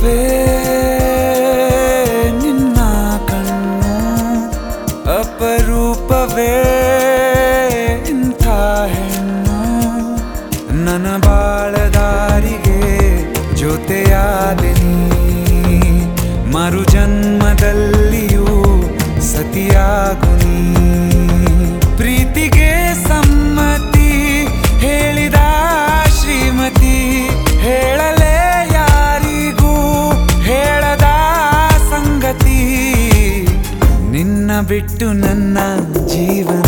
ದೀಪವೇ ನಿನ್ನ ಕಣ್ಣು ಅಪರೂಪವೇ ಇಂಥ ಹೆಣ್ಣು ನನ್ನ ಬಾಳದಾರಿಗೆ ಜೊತೆಯಾದೆ ನೀ ಮರು ಜನ್ಮದಲ್ಲಿಯೂ ಸತಿಯಾಗು ನೀ ಪ್ರೀತಿಗೆ ಸಮ್ಮತಿ ಹೇಳಿದ ಶ್ರೀಮತಿ ಹೇಳಲೇ ಯಾರಿಗೂ ಹೇಳದ ಸಂಗತಿ ನಿನ್ನ ಬಿಟ್ಟು ನನ್ನ ಜೀವನ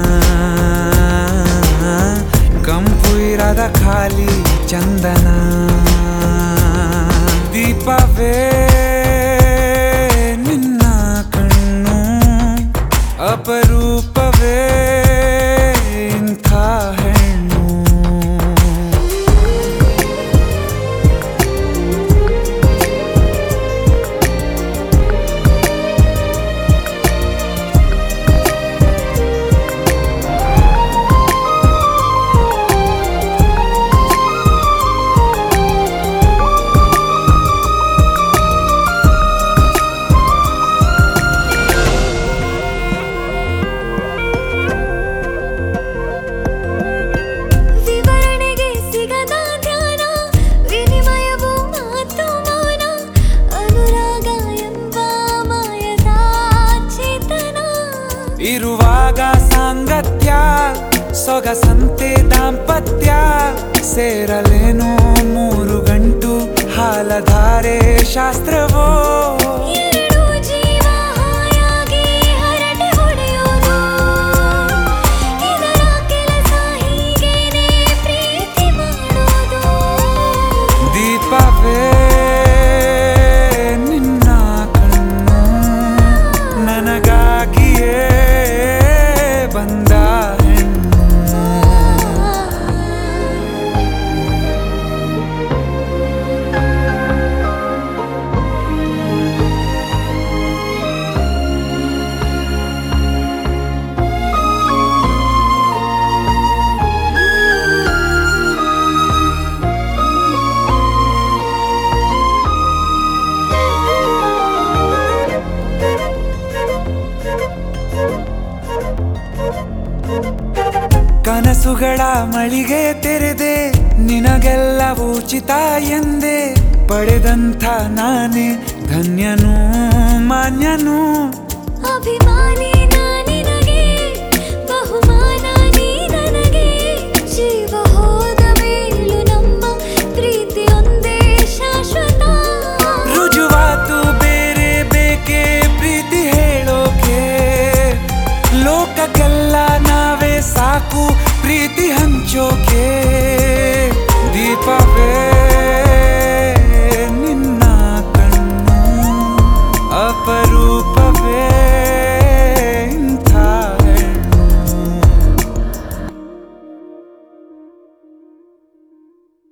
ಕಂಪು ಇರದ ಖಾಲಿ ಚಂದನ ದೀಪವೇ ನಿನ್ನ ಕಣ್ಣು ಅಪರೂಪವೇ ಇಂಥ ಹೆಣ್ಣು ವಿವರಣೆಗೆ ಸಿಗದ ಧ್ಯಾನ ವಿನಿಮಯವು ಮಾತು ಮೌನ ಅನುರಾಗ ಎಂಬ ಮಾಯದ ಚೇತನ ಇರುವಾಗ ಸಾಂಗತ್ಯ ಸೊಗಸಂತೆ ದಾಂಪತ್ಯ ಸೇರಲೇನೋ ಮೂರು ಗಂಟು ಹಾಲಧಾರೆ ಶಾಸ್ತ್ರವೋ ಎರಡು ಜೀವ ಹಾಯಾಗಿ ಹರಟೆ ಹೊಡೆಯೋದು ಇದರ ಕೆಲಸ ಹೀಗೇನೆ ಪ್ರೀತಿ ಮಾಡೋದು ದೀಪವೇ ನಿನ್ನ ಕಣ್ಣು ನನಗಾಗಿಯೇ ಬಂದ ಹೆಣ್ಣು ಕನಸುಗಳ ಮಳಿಗೆ ತೆರೆದೆ ನಿನಗೆಲ್ಲ ಉಚಿತ ಎಂದೆ ಪಡೆದಂಥ ನಾನೇ ಧನ್ಯನು ಮಾನ್ಯನು